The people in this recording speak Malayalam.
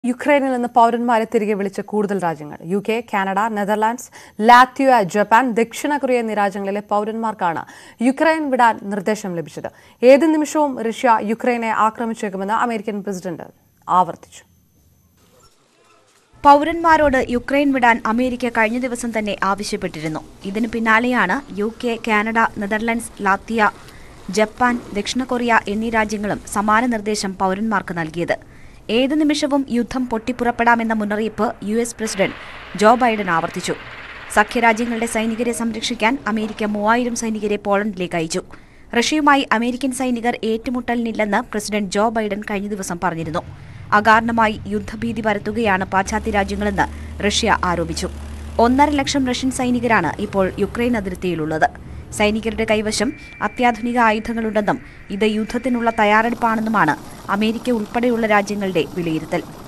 യുക്രൈനിൽ നിന്ന് പൗരന്മാരെ തിരികെ വിളിച്ച കൂടുതൽ രാജ്യങ്ങൾ U K Canada Netherlands Latvia Japan ദക്ഷിണ കൊറിയ എന്നീ രാജ്യങ്ങളിലെ പൗരന്മാർക്കാണ് യുക്രൈൻ വിടാൻ നിർദ്ദേശം ലഭിച്ചത് ഏത് നിമിഷവും റഷ്യ യുക്രൈനെ ആക്രമിച്ചേക്കുമെന്ന് അമേരിക്കൻ പ്രസിഡന്റ് ആവർത്തിച്ചു പൗരന്മാരോട് യുക്രൈൻ വിടാൻ അമേരിക്ക കഴിഞ്ഞ ദിവസം തന്നെ ആവശ്യപ്പെട്ടിരുന്നു ഇതിനു പിന്നാലെയാണ് U K Canada Netherlands Latvia Japan ദക്ഷിണ കൊറിയ എന്നീ രാജ്യങ്ങളും സമാന നിർദ്ദേശം പൗരന്മാർക്ക് നൽകിയത് ഏത് നിമിഷവും യുദ്ധം പൊട്ടിപ്പുറപ്പെടാമെന്ന മുന്നറിയിപ്പ് U S president Joe Biden ആവർത്തിച്ചു സഖ്യരാജ്യങ്ങളുടെ സൈനികരെ സംരക്ഷിക്കാൻ അമേരിക്ക മൂവായിരം സൈനികരെ പോളണ്ടിലേക്ക് അയച്ചു റഷ്യയുമായി അമേരിക്കൻ സൈനികർ ഏറ്റുമുട്ടലിനില്ലെന്ന് പ്രസിഡന്റ് ജോ ബൈഡൻ കഴിഞ്ഞ ദിവസം പറഞ്ഞിരുന്നു അകാരണമായി യുദ്ധഭീതി പരത്തുകയാണ് പാശ്ചാത്യ രാജ്യങ്ങളെന്ന് റഷ്യ ആരോപിച്ചു ഒന്നര ലക്ഷം റഷ്യൻ സൈനികരാണ് ഇപ്പോൾ യുക്രൈൻ അതിർത്തിയിലുള്ളത് സൈനികരുടെ കൈവശം അത്യാധുനിക ആയുധങ്ങളുണ്ടെന്നും ഇത് യുദ്ധത്തിനുള്ള തയ്യാറെടുപ്പാണെന്നുമാണ് അമേരിക്ക ഉൾപ്പെടെയുള്ള രാജ്യങ്ങളുടെ വിലയിരുത്തൽ